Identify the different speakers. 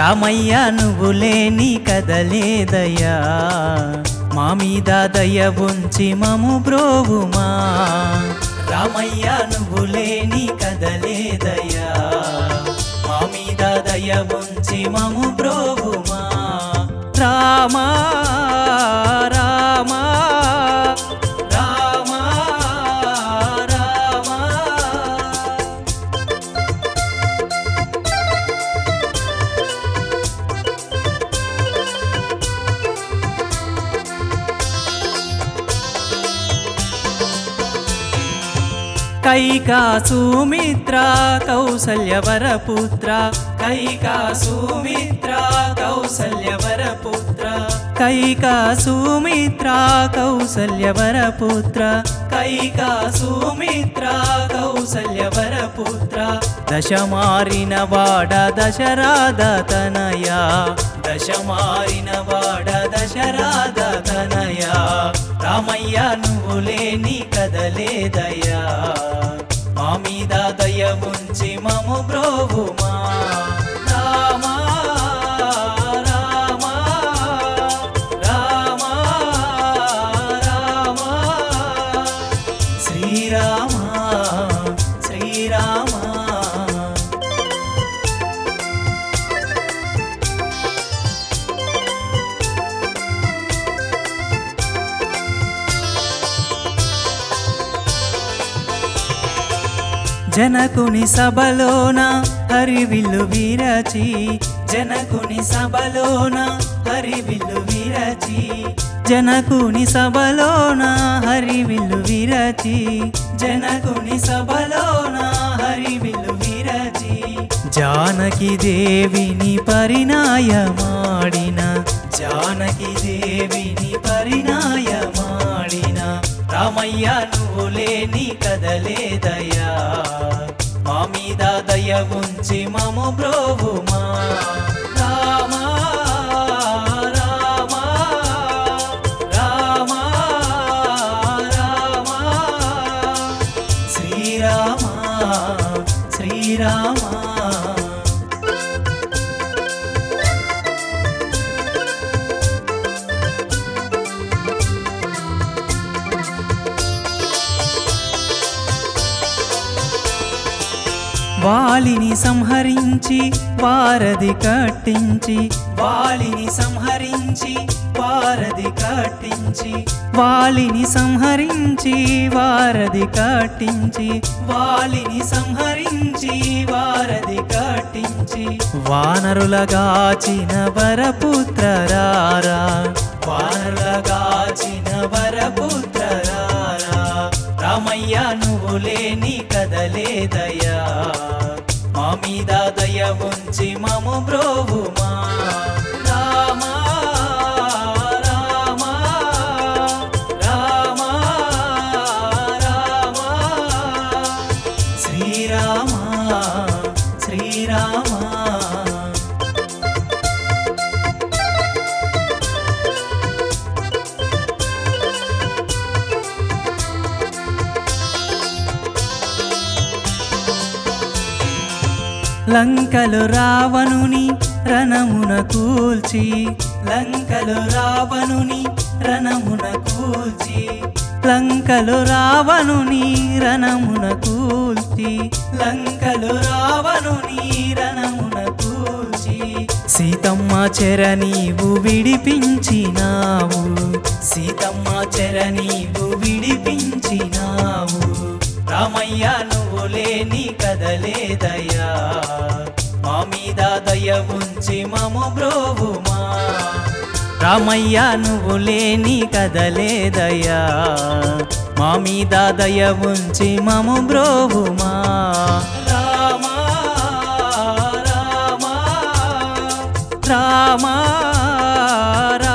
Speaker 1: రామయ్య నువ్వు లేని కదలేదయ్యా మా మీద దయ ఉంచి మము బ్రోవుమా రామయ్య నువ్వు లేని కదలేదయ్యా మా మీద దయ ఉంచి మము బ్రోవుమా రామా రామా రామా రామా కైకా సుమిత్ర కౌసల్యవరపుత్ర కైకా సుమిత్ర కౌసల్యవరపుత్ర కైకా సుమిత్ర కౌసల్యవరపుత్ర కైకా సుమిత్ర కౌసల్యవరపుత్ర దశమారిన వాడ దశరాధ తనయా దశమారిన వాడ దశరాధ తనయా రామయ్య నువ్వు లేని కదలేదయ్యా మా మీద దయ ఉంచి మము బ్రోవుమా రామా రామా రామా రామా శ్రీరామా శ్రీరామా జనకుని సభలోన హరివిల్లు విరచి జనకుని సభలోన హరివిల్లు విరచి జనకుని సభలోన హరివిల్లు విరచి జనకుని సభలోన హరివిల్లు విరచి జానకి దేవిని పరిణాయమాడిన జానకి దేవిని పరిణాయమాడిన రామయ్య నువ్వు లేని కదలేదయ్యా మా మీద దయ ఉంచి మము బ్రోవుమా రామా రామా రామా రామా శ్రీరామా శ్రీరామా వాలిని సంహరించి వారధి కట్టించి వాలిని సంహరించి వారధి కట్టించి వాలిని సంహరించి వారధి కట్టించి వాలిని సంహరించి వారధి కట్టించి వానరులగాచిన వరపుత్రరారా వానరులగాచిన వరపుత్రరారా రామయ్య నువ్వు లేని కదలేదయ్యా మా మీద దయ ఉంచి మము బ్రోవుమా రామా రామా రామా రామా శ్రీరామా శ్రీరామా లంకలు రావణుని రణమున కూల్చి లంకలు రావణుని రణమున కూల్చి లంకలు రావణుని రణమున కూల్చి లంకలు రావణుని రణమున కూల్చి సీతమ్మ చెర నీవు విడిపించినావు సీతమ్మ చెర నీవు విడిపించినావు రామయ్య నువ్వు లేని కదలేదయ్యా మా మీద దయ ఉంచి మము బ్రోవుమా రామయ్య నువ్వు లేని కదలేదయ్యా మా మీద దయ ఉంచి మము బ్రోవుమా రామా రామా రామా